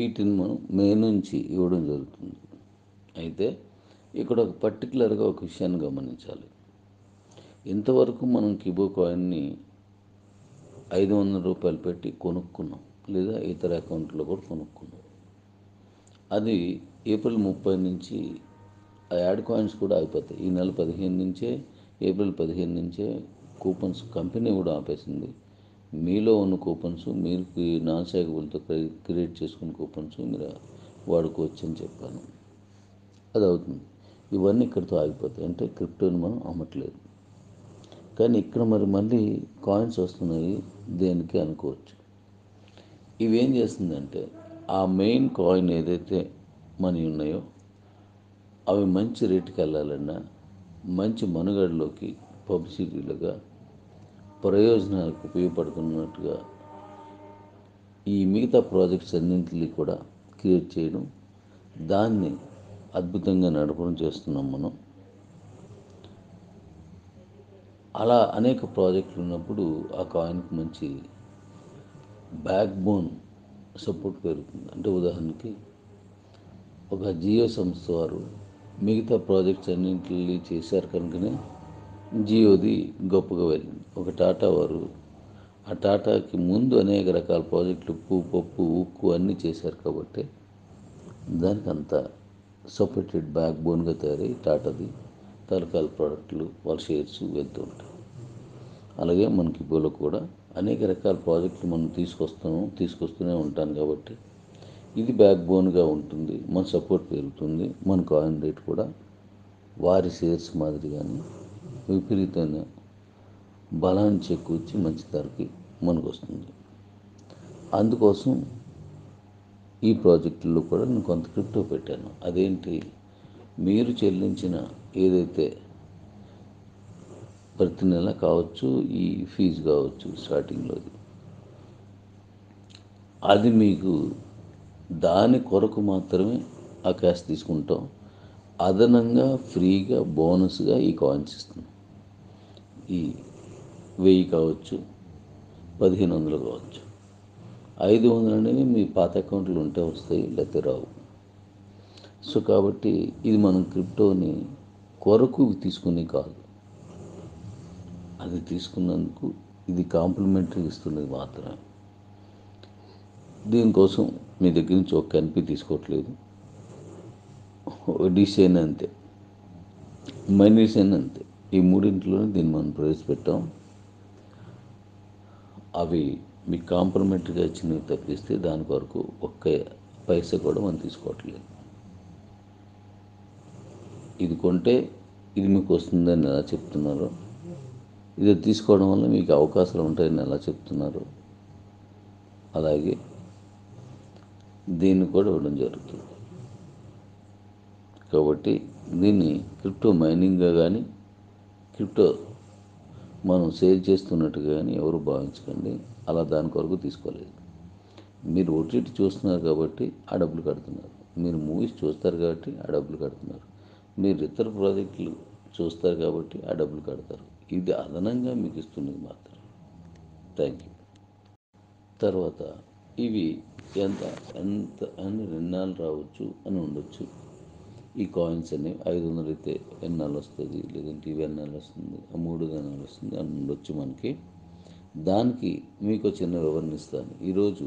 వీటిని మనం మే నుంచి ఇవ్వడం జరుగుతుంది అయితే ఇక్కడ ఒక పర్టికులర్గా ఒక విషయాన్ని గమనించాలి ఇంతవరకు మనం కిబో కాయిన్ని ఐదు వందల రూపాయలు పెట్టి కొనుక్కున్నాం లేదా ఇతర అకౌంట్లో కూడా కొనుక్కున్నాం అది ఏప్రిల్ ముప్పై నుంచి ఆ యాడ్ కాయిన్స్ కూడా అయిపోతాయి ఈ నెల పదిహేను నుంచే ఏప్రిల్ పదిహేను నుంచే కూపన్స్ కంపెనీ కూడా ఆపేసింది మీలో ఉన్న కూపన్స్ మీరు నాన్ సైకబుల్తో క్రియేట్ చేసుకున్న కూపన్స్ మీరు వాడుకోవచ్చు అని చెప్పాను అది అవుతుంది ఇవన్నీ ఇక్కడితో ఆగిపోతాయి అంటే క్రిప్టోని మనం అమ్మట్లేదు కానీ ఇక్కడ మరి మళ్ళీ కాయిన్స్ వస్తున్నాయి దేనికి అనుకోవచ్చు ఇవేం చేస్తుందంటే ఆ మెయిన్ కాయిన్ ఏదైతే మనీ ఉన్నాయో అవి మంచి రేటుకి వెళ్ళాలన్నా మంచి మనుగడలోకి పబ్లిసిటీలుగా ప్రయోజనాలకు ఉపయోగపడుతున్నట్టుగా ఈ మిగతా ప్రాజెక్ట్స్ అన్నింటినీ కూడా క్రియేట్ చేయడం దాన్ని అద్భుతంగా నడపడం చేస్తున్నాం మనం అలా అనేక ప్రాజెక్టులు ఉన్నప్పుడు ఆ కాయిన్కి మంచి బ్యాక్ బోన్ సపోర్ట్ పెరుగుతుంది అంటే ఉదాహరణకి ఒక జియో సంస్థ వారు మిగతా ప్రాజెక్ట్స్ అన్నింటినీ చేశారు కనుకనే జియోది గొప్పగా వెళ్ళింది ఒక టాటా వారు ఆ టాటాకి ముందు అనేక రకాల ప్రాజెక్టులు ఉప్పు పప్పు ఉక్కు అన్నీ చేశారు కాబట్టి దానికి అంత సపోర్టెడ్ బ్యాక్ బోన్గా తయారై టాటాది తరకాల ప్రోడక్ట్లు వాళ్ళ షేర్స్ వెళ్తూ ఉంటాయి అలాగే మనకి ఇప్పులో కూడా అనేక రకాల ప్రాజెక్టులు మనం తీసుకొస్తాము తీసుకొస్తూనే ఉంటాను కాబట్టి ఇది బ్యాక్ బోన్గా ఉంటుంది మన సపోర్ట్ పెరుగుతుంది మన కాయిన్ రేట్ కూడా వారి షేర్స్ మాదిరిగానే విపరీతమైన బలాన్ని చేకూర్చి మంచి ధరకి మనకు వస్తుంది అందుకోసం ఈ ప్రాజెక్టుల్లో కూడా నేను కొంత క్రిప్టో పెట్టాను అదేంటి మీరు చెల్లించిన ఏదైతే ప్రతి నెల కావచ్చు ఈ ఫీజు కావచ్చు స్టార్టింగ్లోది అది మీకు దాని కొరకు మాత్రమే ఆ క్యాష్ తీసుకుంటాం అదనంగా ఫ్రీగా బోనస్గా ఈ కాయిన్స్ ఇస్తున్నాం ఈ వెయ్యి కావచ్చు పదిహేను వందలు కావచ్చు ఐదు వందలు అనేవి మీ పాత అకౌంట్లు ఉంటే వస్తాయి లేకపోతే రావు సో కాబట్టి ఇది మనం క్రిప్టోని కొరకు తీసుకుని కాదు అది తీసుకున్నందుకు ఇది కాంప్లిమెంటరీ ఇస్తున్నది మాత్రమే దీనికోసం మీ దగ్గర నుంచి ఒక కనిపి తీసుకోవట్లేదు డిసైన్ అంతే మైనీసైన్ అంతే ఈ మూడింటిలోనే దీన్ని మనం ప్రవేశపెట్టాం అవి మీకు కాంప్లిమెంటరీగా ఇచ్చినవి తప్పిస్తే దాని కొరకు ఒక్క పైసా కూడా మనం తీసుకోవట్లేదు ఇది కొంటే ఇది మీకు వస్తుందని ఎలా చెప్తున్నారు ఇది తీసుకోవడం వల్ల మీకు అవకాశాలు ఉంటాయని ఎలా చెప్తున్నారు అలాగే దీన్ని కూడా ఇవ్వడం జరుగుతుంది కాబట్టి దీన్ని క్రిప్టో మైనింగ్గా కానీ క్రిప్టో మనం సేల్ చేస్తున్నట్టుగా కానీ ఎవరు భావించకండి అలా దాని కొరకు తీసుకోలేదు మీరు ఓటీటీ చూస్తున్నారు కాబట్టి ఆ డబ్బులు కడుతున్నారు మీరు మూవీస్ చూస్తారు కాబట్టి ఆ డబ్బులు కడుతున్నారు మీరు ఇతర ప్రాజెక్టులు చూస్తారు కాబట్టి ఆ డబ్బులు కడతారు ఇది అదనంగా మీకు ఇస్తున్నది మాత్రం థ్యాంక్ యూ తర్వాత ఇవి ఎంత ఎంత అని ఎన్నాళ్ళు రావచ్చు అని ఉండొచ్చు ఈ కాయిన్స్ అనేవి ఐదు వందలు అయితే ఎన్నాళ్ళు వస్తుంది లేదంటే ఇవి ఎన్నాళ్ళు వస్తుంది ఆ మూడు ఎన్నాళ్ళు వస్తుంది అని ఉండొచ్చు మనకి దానికి మీకు ఒక చిన్న వివరణ ఇస్తాను ఈరోజు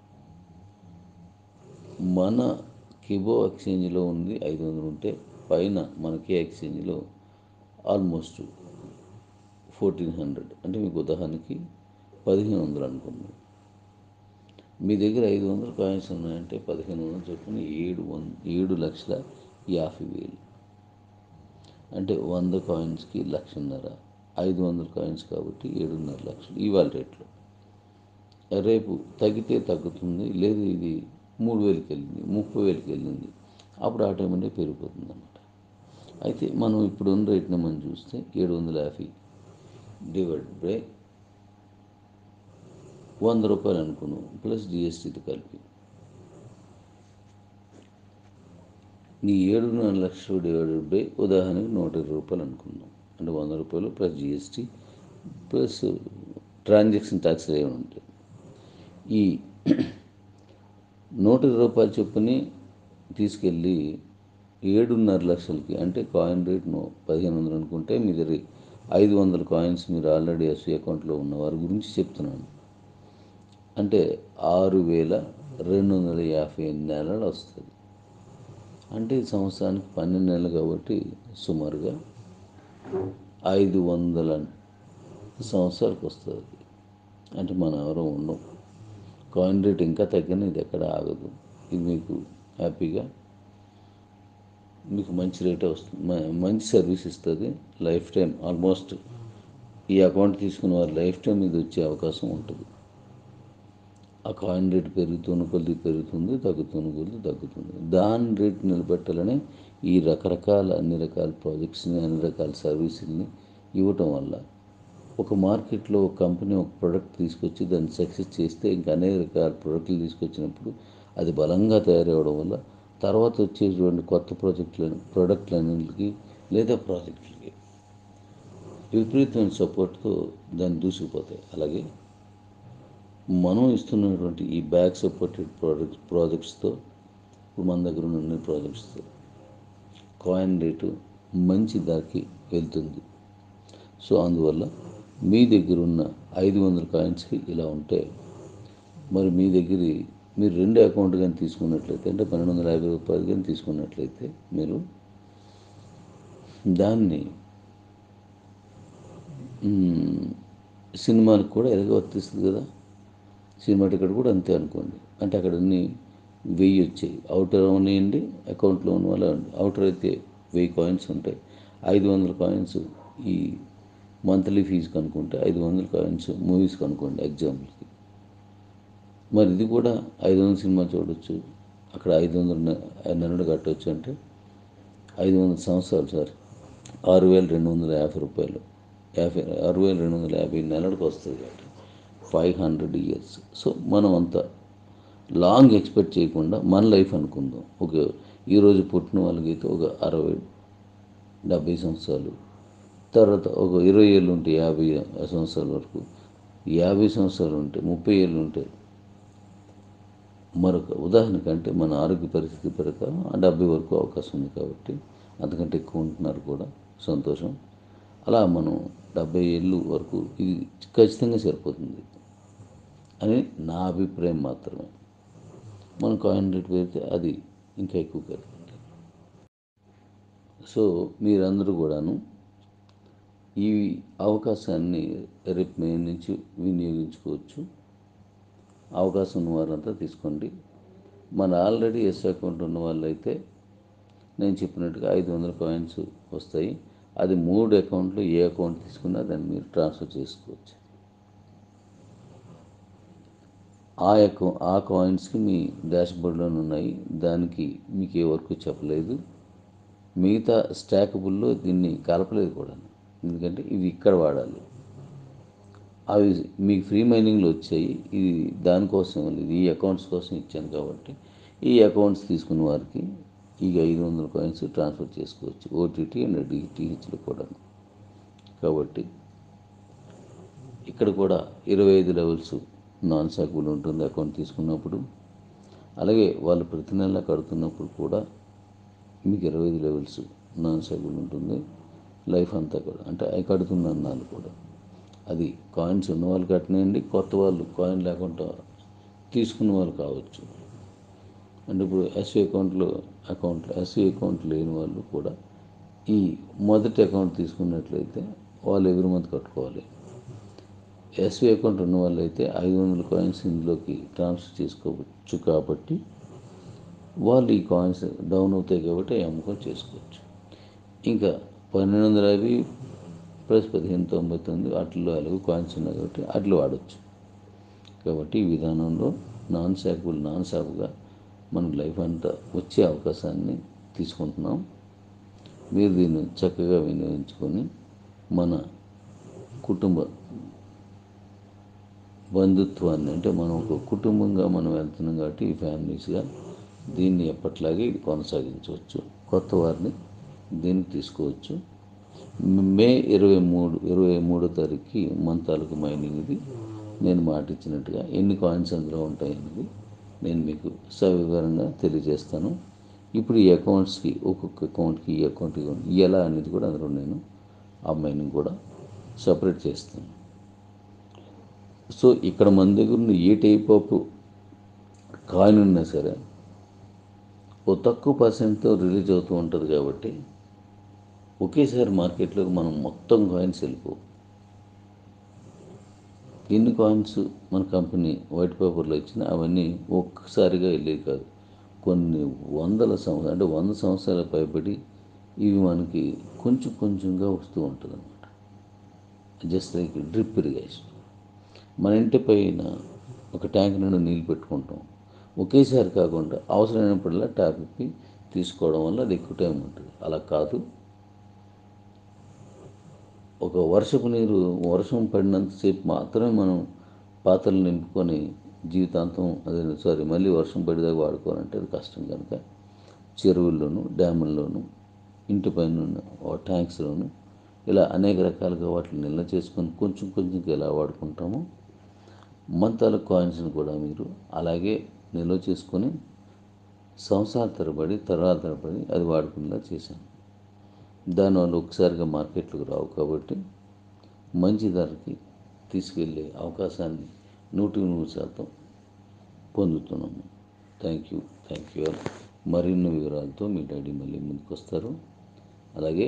మన కిబో ఎక్స్చేంజ్లో ఉంది ఐదు వందలు ఉంటే పైన మనకి ఎక్స్చేంజ్లో ఆల్మోస్ట్ ఫోర్టీన్ హండ్రెడ్ అంటే మీకు ఉదాహరణకి పదిహేను వందలు అనుకున్నాం మీ దగ్గర ఐదు వందల కాయిన్స్ ఉన్నాయంటే పదిహేను వందలు చొప్పున ఏడు వంద ఏడు లక్షల యాభై వేలు అంటే వంద కాయిన్స్కి లక్షన్నర ఐదు వందల కాయిన్స్ కాబట్టి ఏడున్నర లక్షలు ఇవాళ రేట్లో రేపు తగ్గితే తగ్గుతుంది లేదు ఇది మూడు వేలకి వెళ్ళింది ముప్పై వేలకి వెళ్ళింది అప్పుడు ఆటోమేటిక్ పెరిగిపోతుంది అనమాట అయితే మనం ఇప్పుడు ఉన్న రేట్ని మనం చూస్తే ఏడు వందల యాభై డివైడ్ బై వంద రూపాయలు అనుకున్నాం ప్లస్ జిఎస్టీతో కలిపి ఈ ఏడున్నర లక్షలు డివైడెడ్ బై ఉదాహరణకి నూట ఇరవై రూపాయలు అనుకుందాం అంటే వంద రూపాయలు plus GST plus transaction tax ఏమి ఉంటాయి ఈ నూట ఇరవై రూపాయలు చొప్పుని తీసుకెళ్ళి ఏడున్నర లక్షలకి అంటే కాయిన్ రేట్ ను పదిహేను వందలు అనుకుంటే మీ దగ్గర ఐదు వందల కాయిన్స్ మీరు ఆల్రెడీ ఎస్వి అకౌంట్లో ఉన్న వారి గురించి చెప్తున్నాను అంటే ఆరు వేల రెండు వందల యాభై నెలలు వస్తుంది అంటే ఈ సంవత్సరానికి పన్నెండు నెలలు కాబట్టి సుమారుగా ఐదు వందల సంవత్సరాలకు వస్తుంది అంటే మనం ఎవరో ఉన్నాం కాయిన్ రేట్ ఇంకా తగ్గిన ఇది ఎక్కడ ఆగదు ఇది మీకు హ్యాపీగా మీకు మంచి రేటే వస్తుంది మ- మంచి సర్వీస్ ఇస్తుంది లైఫ్ టైం ఆల్మోస్ట్ ఈ అకౌంట్ తీసుకున్న వారి లైఫ్ టైం ఇది వచ్చే అవకాశం ఉంటుంది ఆ కాయిన్ రేట్ పెరుగుతున్న కొద్ది పెరుగుతుంది తగ్గుతున్న కొద్ది తగ్గుతుంది దాని రేట్ నిలబెట్టాలని ఈ రకరకాల అన్ని రకాల ప్రాజెక్ట్స్ని అన్ని రకాల సర్వీసుల్ని ఇవ్వటం వల్ల ఒక మార్కెట్లో ఒక కంపెనీ ఒక ప్రోడక్ట్ తీసుకొచ్చి దాన్ని సక్సెస్ చేస్తే ఇంకా అనేక రకాల ప్రోడక్ట్లు తీసుకొచ్చినప్పుడు అది బలంగా తయారవడం వల్ల తర్వాత వచ్చేటువంటి కొత్త ప్రాజెక్టులను ప్రోడక్ట్లన్నింటికి లేదా ప్రాజెక్టులకి విపరీతమైన సపోర్ట్తో దాన్ని దూసుకుపోతాయి అలాగే మనం ఇస్తున్నటువంటి ఈ బ్యాక్ సపోర్టెడ్ ప్రాజెక్ట్ ప్రాజెక్ట్స్తో ఇప్పుడు మన దగ్గర ఉన్న అన్ని ప్రాజెక్ట్స్తో కాయిన్ రేటు మంచి ధరకి వెళ్తుంది సో అందువల్ల మీ దగ్గర ఉన్న ఐదు వందల కాయిన్స్కి ఇలా ఉంటే మరి మీ దగ్గర మీరు రెండు అకౌంట్ కానీ తీసుకున్నట్లయితే అంటే పన్నెండు వందల యాభై రూపాయలు కానీ తీసుకున్నట్లయితే మీరు దాన్ని మ్మ్, సినిమాలకు కూడా ఎలాగ వర్తిస్తుంది కదా సినిమా టికెట్ కూడా అంతే అనుకోండి అంటే అక్కడ అన్ని వెయ్యి వచ్చాయి అవుటర్ ఉన్నాయండి అకౌంట్లో ఉన్న వాళ్ళ అవుటర్ అయితే వెయ్యి కాయిన్స్ ఉంటాయి ఐదు వందల కాయిన్స్ ఈ మంత్లీ ఫీజు కనుక్కుంటే ఐదు వందల కాయిన్స్ మూవీస్ కనుక్కోండి ఎగ్జాంపుల్కి మరి ఇది కూడా ఐదు వందల సినిమా చూడొచ్చు అక్కడ ఐదు వందల నె- నెలలు కట్టవచ్చు అంటే ఐదు వందల సంవత్సరాలు సార్ ఆరు వేల రెండు వందల యాభై రూపాయలు యాభై ఆరు వేల రెండు వందల యాభై నెలలకు వస్తుంది కాబట్టి ఫైవ్ హండ్రెడ్ ఇయర్స్ సో మనం అంత లాంగ్ ఎక్స్పెక్ట్ చేయకుండా మన లైఫ్ అనుకుందాం ఒక ఈరోజు పుట్టిన వాళ్ళకైతే ఒక అరవై డెబ్బై సంవత్సరాలు తర్వాత ఒక ఇరవై ఏళ్ళు ఉంటే యాభై సంవత్సరాల వరకు యాభై సంవత్సరాలు ఉంటే ముప్పై ఏళ్ళు ఉంటే మరొక ఉదాహరణకంటే మన ఆరోగ్య పరిస్థితి ప్రకారం ఆ డెబ్బై వరకు అవకాశం ఉంది కాబట్టి అంతకంటే ఎక్కువ ఉంటున్నారు కూడా సంతోషం అలా మనం డెబ్బై ఏళ్ళు వరకు ఇది ఖచ్చితంగా సరిపోతుంది అని నా అభిప్రాయం మాత్రమే మనం కాయిన్ రేట్ పెడితే అది ఇంకా ఎక్కువ పెరుగుతుంది సో మీరందరూ కూడాను ఈ అవకాశాన్ని రేపు మే నుంచి వినియోగించుకోవచ్చు అవకాశం ఉన్న వారంతా తీసుకోండి మన ఆల్రెడీ ఎస్ అకౌంట్ ఉన్న వాళ్ళైతే నేను చెప్పినట్టుగా ఐదు వందల కాయిన్స్ వస్తాయి అది మూడు అకౌంట్లు ఏ అకౌంట్ తీసుకున్నా దాన్ని మీరు ట్రాన్స్ఫర్ చేసుకోవచ్చు ఆ అకౌ ఆ కాయిన్స్కి మీ డాష్ బోర్డ్లోనే ఉన్నాయి దానికి మీకు ఏ వర్క్ చెప్పలేదు మిగతా స్టాకబుల్లో దీన్ని కలపలేదు కూడా ఎందుకంటే ఇవి ఇక్కడ వాడాలి అవి మీకు ఫ్రీ మైనింగ్లో వచ్చాయి ఇది దానికోసం ఇది ఈ అకౌంట్స్ కోసం ఇచ్చాను కాబట్టి ఈ అకౌంట్స్ తీసుకున్న వారికి ఈ ఐదు వందల కాయిన్స్ ట్రాన్స్ఫర్ చేసుకోవచ్చు ఓటీటీ అండ్ డిటిహెచ్లో కూడా కాబట్టి ఇక్కడ కూడా ఇరవై ఐదు లెవెల్స్ నాన్ సాకులు ఉంటుంది అకౌంట్ తీసుకున్నప్పుడు అలాగే వాళ్ళు ప్రతి నెల కడుతున్నప్పుడు కూడా మీకు ఇరవై ఐదు లెవెల్స్ నాన్ సాకులు ఉంటుంది లైఫ్ అంతా కూడా అంటే అవి కడుతున్న అన్నాలు కూడా అది కాయిన్స్ ఉన్న వాళ్ళు కట్టినాయండి కొత్త వాళ్ళు కాయిన్ లేకుండా తీసుకున్న వాళ్ళు కావచ్చు అంటే ఇప్పుడు ఎస్వి అకౌంట్లో అకౌంట్ ఎస్వి అకౌంట్ లేని వాళ్ళు కూడా ఈ మొదటి అకౌంట్ తీసుకున్నట్లయితే వాళ్ళు ఎవరి మంత్ కట్టుకోవాలి ఎస్వి అకౌంట్ ఉన్న వాళ్ళైతే ఐదు వందల కాయిన్స్ ఇందులోకి ట్రాన్స్ఫర్ చేసుకోవచ్చు కాబట్టి వాళ్ళు ఈ కాయిన్స్ డౌన్ అవుతాయి కాబట్టి అవి అమ్ముకొని చేసుకోవచ్చు ఇంకా పన్నెండు వందల యాభై ప్లస్ పదిహేను తొంభై తొమ్మిది వాటిల్లో ఎలాగో కాయిన్స్ ఉన్నాయి కాబట్టి అట్లు వాడచ్చు కాబట్టి ఈ విధానంలో నాన్ సాకుబుల్ నాన్ సాకుగా మన లైఫ్ అంతా వచ్చే అవకాశాన్ని తీసుకుంటున్నాం మీరు దీన్ని చక్కగా వినియోగించుకొని మన కుటుంబ బంధుత్వాన్ని అంటే మనం ఒక కుటుంబంగా మనం వెళ్తున్నాం కాబట్టి ఈ ఫ్యామిలీస్గా దీన్ని ఎప్పట్లాగే ఇది కొనసాగించవచ్చు కొత్త వారిని దీన్ని తీసుకోవచ్చు మే ఇరవై మూడు ఇరవై మూడో తారీఖుకి మన తాలూకు మైనింగ్ ఇది నేను మాట ఇచ్చినట్టుగా ఎన్ని కాయిన్స్ అందులో ఉంటాయి అనేది నేను మీకు సవివరంగా తెలియజేస్తాను ఇప్పుడు ఈ అకౌంట్స్కి ఒక్కొక్క అకౌంట్కి ఈ అకౌంట్కి ఎలా అనేది కూడా అందులో నేను ఆ మైనింగ్ కూడా సపరేట్ చేస్తాను సో ఇక్కడ మన దగ్గర ఉన్న ఏ టైప్ ఆఫ్ కాయిన్ ఉన్నా సరే ఓ తక్కువ పర్సెంట్తో రిలీజ్ అవుతూ ఉంటుంది కాబట్టి ఒకేసారి మార్కెట్లోకి మనం మొత్తం కాయిన్స్ వెళ్ళిపోవు ఎన్ని కాయిన్స్ మన కంపెనీ వైట్ పేపర్లో ఇచ్చినా అవన్నీ ఒక్కసారిగా వెళ్ళేవి కాదు కొన్ని వందల సంవత్సరాలు అంటే వంద సంవత్సరాల పైబడి ఇవి మనకి కొంచెం కొంచెంగా వస్తూ ఉంటుంది అనమాట జస్ట్ లైక్ డ్రిప్ ఇరిగేషన్ మన ఇంటి పైన ఒక ట్యాంక్ నుండి నీళ్ళు పెట్టుకుంటాం ఒకేసారి కాకుండా అవసరమైనప్పుడల్లా ట్యాప్ ఇప్పి తీసుకోవడం వల్ల అది ఎక్కువ టైం ఉంటుంది అలా కాదు ఒక వర్షపు నీరు వర్షం పడినంతసేపు మాత్రమే మనం పాత్రలు నింపుకొని జీవితాంతం అదే సారీ మళ్ళీ వర్షం పడేదాకా వాడుకోవాలంటే అది కష్టం కనుక చెరువుల్లోనూ డ్యాముల్లోనూ ఇంటి పైన ఉన్న ట్యాంక్స్లోను ఇలా అనేక రకాలుగా వాటిని నిల్వ చేసుకొని కొంచెం కొంచెం ఎలా వాడుకుంటామో మంతాల కాయిన్స్ని కూడా మీరు అలాగే నిల్వ చేసుకొని సంవత్సరాల తరబడి తరాల తరబడి అది వాడుకునేలా చేశాను దానివల్ల ఒకసారిగా మార్కెట్లోకి రావు కాబట్టి మంచి ధరకి తీసుకెళ్ళే అవకాశాన్ని నూటికి నూరు శాతం పొందుతున్నాము thank you thank you all మరిన్ని వివరాలతో మీ డాడీ మళ్ళీ ముందుకు వస్తారు అలాగే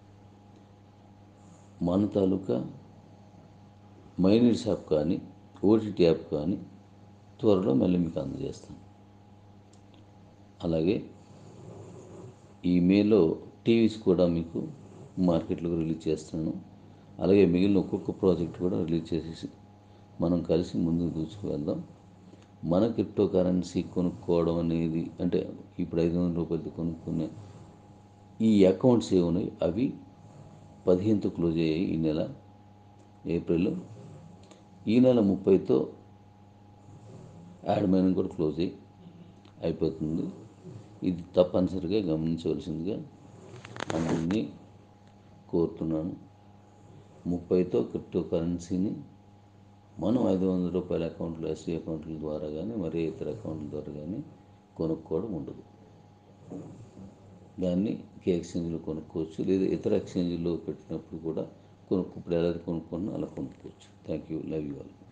మన తాలూకా మైనీడ్ షాప్ కానీ ఓటీటీ యాప్ కానీ త్వరలో మళ్ళీ మీకు అందజేస్తాను అలాగే ఈ మేలో టీవీస్ కూడా మీకు మార్కెట్లోకి రిలీజ్ చేస్తున్నాను అలాగే మిగిలిన ఒక్కొక్క ప్రాజెక్ట్ కూడా రిలీజ్ చేసేసి మనం కలిసి ముందుకు దూసుకువెళ్దాం మన క్రిప్టో కరెన్సీ కొనుక్కోవడం అనేది అంటే ఇప్పుడు ఐదు వందల రూపాయలతో కొనుక్కునే ఈ అకౌంట్స్ ఏ ఉన్నాయి అవి పదిహేనుతో క్లోజ్ అయ్యాయి ఈ నెల ఏప్రిల్ ఈ నెల ముప్పైతో యాడ్ మైనింగ్ కూడా క్లోజ్ అయ్యి అయిపోతుంది ఇది తప్పనిసరిగా గమనించవలసిందిగా అందరినీ కోరుతున్నాను ముప్పైతో క్రిప్టో కరెన్సీని మనం ఐదు వందల రూపాయల అకౌంట్లు ఎస్సీ అకౌంట్ల ద్వారా కానీ మరి ఇతర అకౌంట్ల ద్వారా కానీ కొనుక్కోవడం ఉండదు దాన్ని కే ఎక్స్చేంజ్లో కొనుక్కోవచ్చు లేదా ఇతర ఎక్స్చేంజ్లో పెట్టినప్పుడు కూడా కొనుక్కు ఇప్పుడు ఎలా కొనుక్కున్నా అలా కొనుక్కోవచ్చు thank you love you all